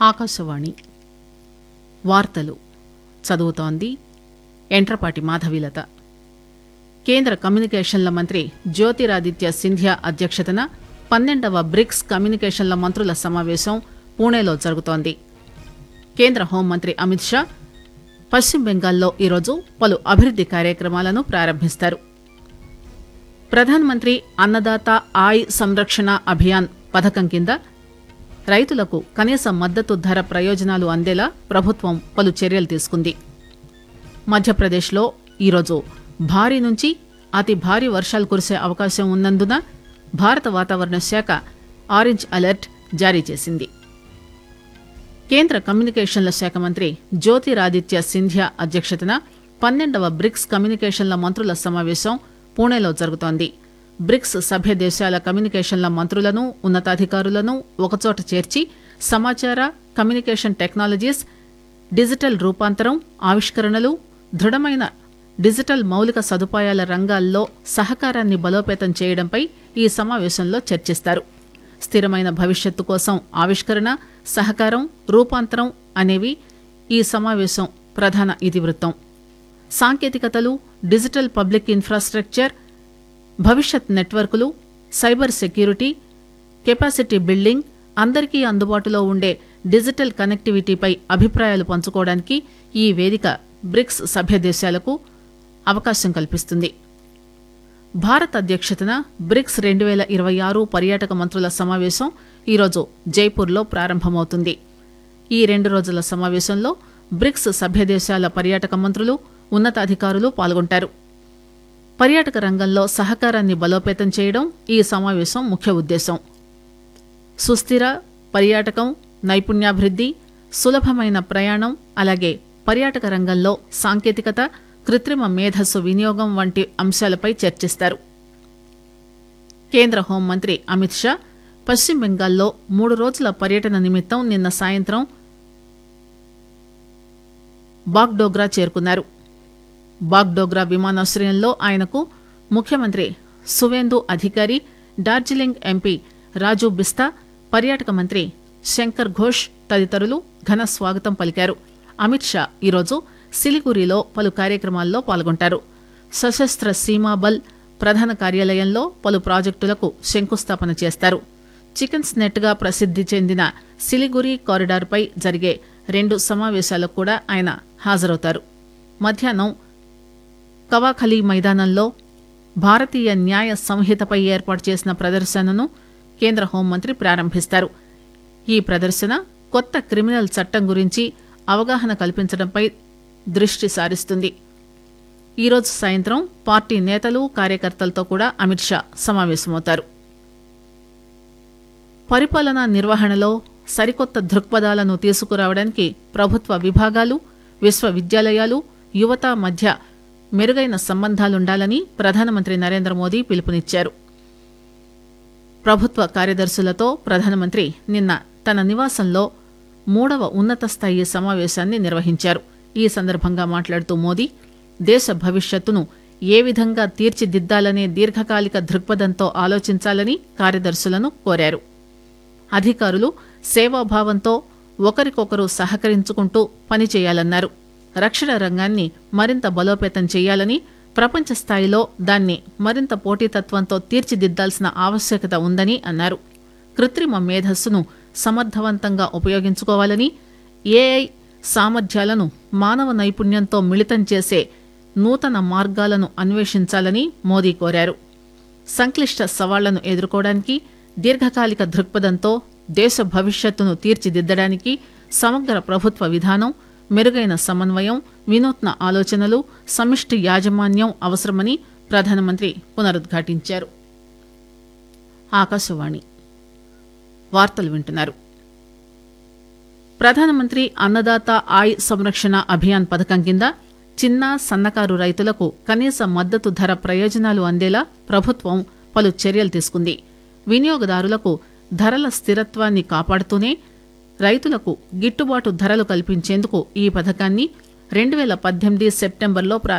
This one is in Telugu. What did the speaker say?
ఆకాశవాణి వార్తలు చదువుతోంది ఎంట్రపాటి మాధవీలత కేంద్ర కమ్యూనికేషన్ల మంత్రి జ్యోతిరాదిత్య సింధియా అధ్యక్షతన పన్నెండవ బ్రిక్స్ కమ్యూనికేషన్ల మంత్రుల సమావేశం పూణేలో జరుగుతోంది కేంద్ర హోంమంత్రి అమిత్ షా పశ్చిమ బెంగాల్లో ఈరోజు పలు అభివృద్ది కార్యక్రమాలను ప్రారంభిస్తారు ప్రధానమంత్రి అన్నదాత ఆయ్ సంరక్షణ అభియాన్ పథకం కింద రైతులకు కనీస మద్దతు ధర ప్రయోజనాలు అందేలా ప్రభుత్వం పలు చర్యలు తీసుకుంది మధ్యప్రదేశ్లో ఈరోజు భారీ నుంచి అతి భారీ వర్షాలు కురిసే అవకాశం ఉన్నందున భారత వాతావరణ శాఖ ఆరెంజ్ అలర్ట్ జారీ చేసింది కేంద్ర కమ్యూనికేషన్ల శాఖ మంత్రి జ్యోతిరాదిత్య సింధియా అధ్యక్షతన పన్నెండవ బ్రిక్స్ కమ్యూనికేషన్ల మంత్రుల సమావేశం పూణేలో జరుగుతోంది బ్రిక్స్ సభ్య దేశాల కమ్యూనికేషన్ల మంత్రులను ఉన్నతాధికారులను ఒకచోట చేర్చి సమాచార కమ్యూనికేషన్ టెక్నాలజీస్ డిజిటల్ రూపాంతరం ఆవిష్కరణలు దృఢమైన డిజిటల్ మౌలిక సదుపాయాల రంగాల్లో సహకారాన్ని బలోపేతం చేయడంపై ఈ సమావేశంలో చర్చిస్తారు స్థిరమైన భవిష్యత్తు కోసం ఆవిష్కరణ సహకారం రూపాంతరం అనేవి ఈ సమావేశం ప్రధాన ఇతివృత్తం సాంకేతికతలు డిజిటల్ పబ్లిక్ ఇన్ఫ్రాస్ట్రక్చర్ భవిష్యత్ నెట్వర్కులు సైబర్ సెక్యూరిటీ కెపాసిటీ బిల్డింగ్ అందరికీ అందుబాటులో ఉండే డిజిటల్ కనెక్టివిటీపై అభిప్రాయాలు పంచుకోవడానికి ఈ వేదిక బ్రిక్స్ సభ్య దేశాలకు అవకాశం కల్పిస్తుంది భారత్ అధ్యక్షతన బ్రిక్స్ రెండు వేల ఇరవై ఆరు పర్యాటక మంత్రుల సమావేశం ఈరోజు జైపూర్లో ప్రారంభమవుతుంది ఈ రెండు రోజుల సమావేశంలో బ్రిక్స్ సభ్య దేశాల పర్యాటక మంత్రులు ఉన్నతాధికారులు పాల్గొంటారు పర్యాటక రంగంలో సహకారాన్ని బలోపేతం చేయడం ఈ సమావేశం ముఖ్య ఉద్దేశం సుస్థిర పర్యాటకం నైపుణ్యాభివృద్ది సులభమైన ప్రయాణం అలాగే పర్యాటక రంగంలో సాంకేతికత కృత్రిమ మేధస్సు వినియోగం వంటి అంశాలపై చర్చిస్తారు కేంద్ర హోంమంత్రి అమిత్ షా పశ్చిమ బెంగాల్లో మూడు రోజుల పర్యటన నిమిత్తం నిన్న సాయంత్రం బాగ్డోగ్రా చేరుకున్నారు బాగ్డోగ్రా విమానాశ్రయంలో ఆయనకు ముఖ్యమంత్రి సువేందు అధికారి డార్జిలింగ్ ఎంపీ రాజు బిస్తా పర్యాటక మంత్రి శంకర్ ఘోష్ తదితరులు ఘన స్వాగతం పలికారు అమిత్ షా ఈరోజు సిలిగురిలో పలు కార్యక్రమాల్లో పాల్గొంటారు సశస్త్ర సీమాబల్ ప్రధాన కార్యాలయంలో పలు ప్రాజెక్టులకు శంకుస్థాపన చేస్తారు చికెన్స్ నెట్ గా ప్రసిద్ది చెందిన సిలిగురి కారిడార్పై జరిగే రెండు సమావేశాలకు కూడా ఆయన హాజరవుతారు మధ్యాహ్నం కవాఖలీ మైదానంలో భారతీయ న్యాయ సంహితపై ఏర్పాటు చేసిన ప్రదర్శనను కేంద్ర హోంమంత్రి ప్రారంభిస్తారు ఈ ప్రదర్శన కొత్త క్రిమినల్ చట్టం గురించి అవగాహన కల్పించడంపై దృష్టి సారిస్తుంది ఈరోజు సాయంత్రం పార్టీ నేతలు కార్యకర్తలతో కూడా అమిత్ షా సమావేశమవుతారు పరిపాలనా నిర్వహణలో సరికొత్త దృక్పథాలను తీసుకురావడానికి ప్రభుత్వ విభాగాలు విశ్వవిద్యాలయాలు యువత మధ్య మెరుగైన సంబంధాలుండాలని ప్రధానమంత్రి నరేంద్ర మోదీ పిలుపునిచ్చారు ప్రభుత్వ కార్యదర్శులతో ప్రధానమంత్రి నిన్న తన నివాసంలో మూడవ ఉన్నత స్థాయి సమావేశాన్ని నిర్వహించారు ఈ సందర్భంగా మాట్లాడుతూ మోదీ దేశ భవిష్యత్తును ఏ విధంగా తీర్చిదిద్దాలనే దీర్ఘకాలిక దృక్పథంతో ఆలోచించాలని కార్యదర్శులను కోరారు అధికారులు సేవాభావంతో ఒకరికొకరు సహకరించుకుంటూ పనిచేయాలన్నారు రక్షణ రంగాన్ని మరింత బలోపేతం చేయాలని ప్రపంచ స్థాయిలో దాన్ని మరింత పోటీతత్వంతో తీర్చిదిద్దాల్సిన ఆవశ్యకత ఉందని అన్నారు కృత్రిమ మేధస్సును సమర్థవంతంగా ఉపయోగించుకోవాలని ఏఐ సామర్థ్యాలను మానవ నైపుణ్యంతో మిళితం చేసే నూతన మార్గాలను అన్వేషించాలని మోదీ కోరారు సంక్లిష్ట సవాళ్లను ఎదుర్కోవడానికి దీర్ఘకాలిక దృక్పథంతో దేశ భవిష్యత్తును తీర్చిదిద్దడానికి సమగ్ర ప్రభుత్వ విధానం మెరుగైన సమన్వయం వినూత్న ఆలోచనలు సమిష్టి యాజమాన్యం అవసరమని ప్రధానమంత్రి పునరుద్ఘాటించారు ఆకాశవాణి వార్తలు వింటున్నారు ప్రధానమంత్రి అన్నదాత ఆయ్ సంరక్షణ అభియాన్ పథకం కింద చిన్న సన్నకారు రైతులకు కనీస మద్దతు ధర ప్రయోజనాలు అందేలా ప్రభుత్వం పలు చర్యలు తీసుకుంది వినియోగదారులకు ధరల స్థిరత్వాన్ని కాపాడుతూనే రైతులకు గిట్టుబాటు ధరలు కల్పించేందుకు ఈ పథకాన్ని రెండు వేల పద్దెనిమిది సెప్టెంబర్లో ప్రా